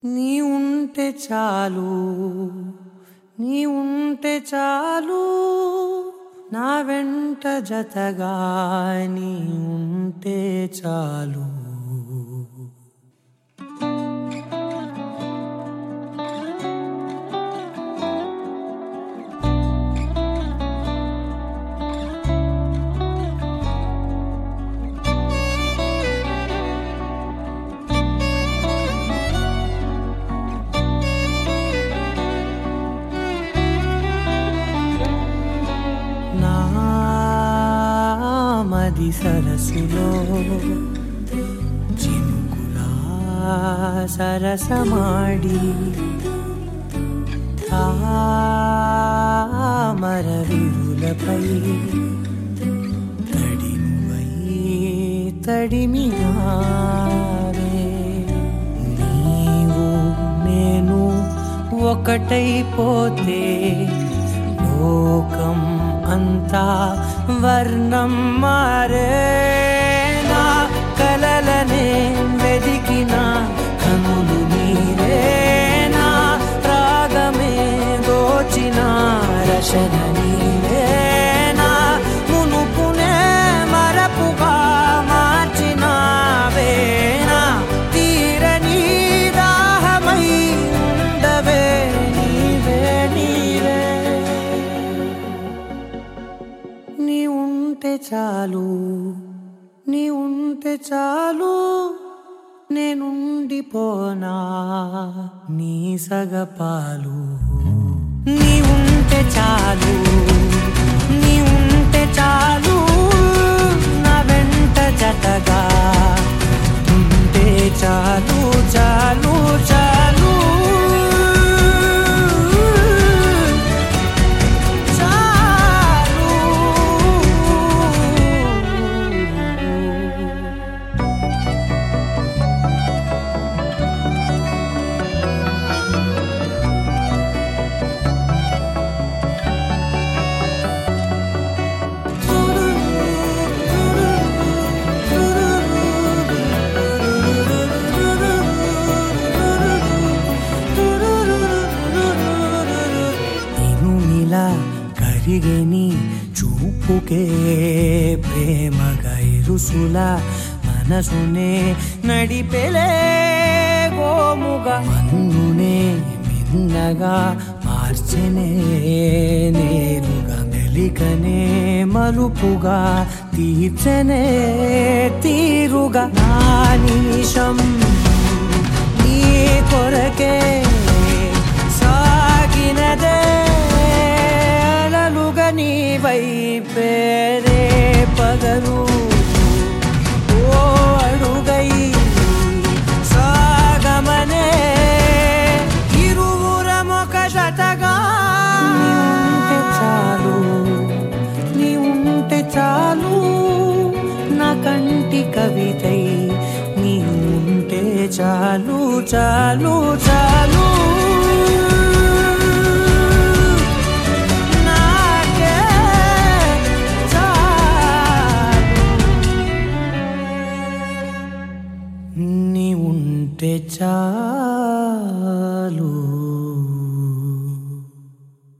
నీ ఉంటే చాలు నీ ఉంటే చాలు నా వెంట జతగా నీ ఉంటే చాలు నా మది సరస్సులో చినుకులా సరసమాడి తామర విరులపై తడినువై తడిమినారే నీవు నేను ఒకటైపోతే లోకం అంతా వర్ణం మారే నా కలలనే వెదికిన కనులు మీరే నా రాగమే దోచిన రశన నీవే నా మునుపునే మరపుగా మార్చినావే నా తీరని దాహమై ఉండవే నీవే నీవే నీ ఉంటే చాలు నీ ఉంటే చాలు నేనుండిపోనా నీ సగపాలు నీ ఉంటే చాలు నీ ఉంటే చాలు నా వెంట జతగా ఉంటే చాలు చాలు చాలు చాలు ఇనుమిలా కరిగని చూపుకే ప్రేమగా ఇరుసులా మనసునే నడిపెలే గోముగా మన్నునే మిన్నగా మార్చెనే నేరుగా మెలికనే మలుపుగా తీర్చనే తీరుగా నా నిమిషం నీ కొరకే సాగినదే అలలుగా నీ వైపేరే పగలు ఓ అడుగై సాగమనే ఇరువురమొక జతగా ఉంటే చాలు నీ ఉంటే చాలు నా కంటి కవితై నీ ఉంటే చాలు చాలు చాలు నాకే చాలు నీ ఉంటే చాలు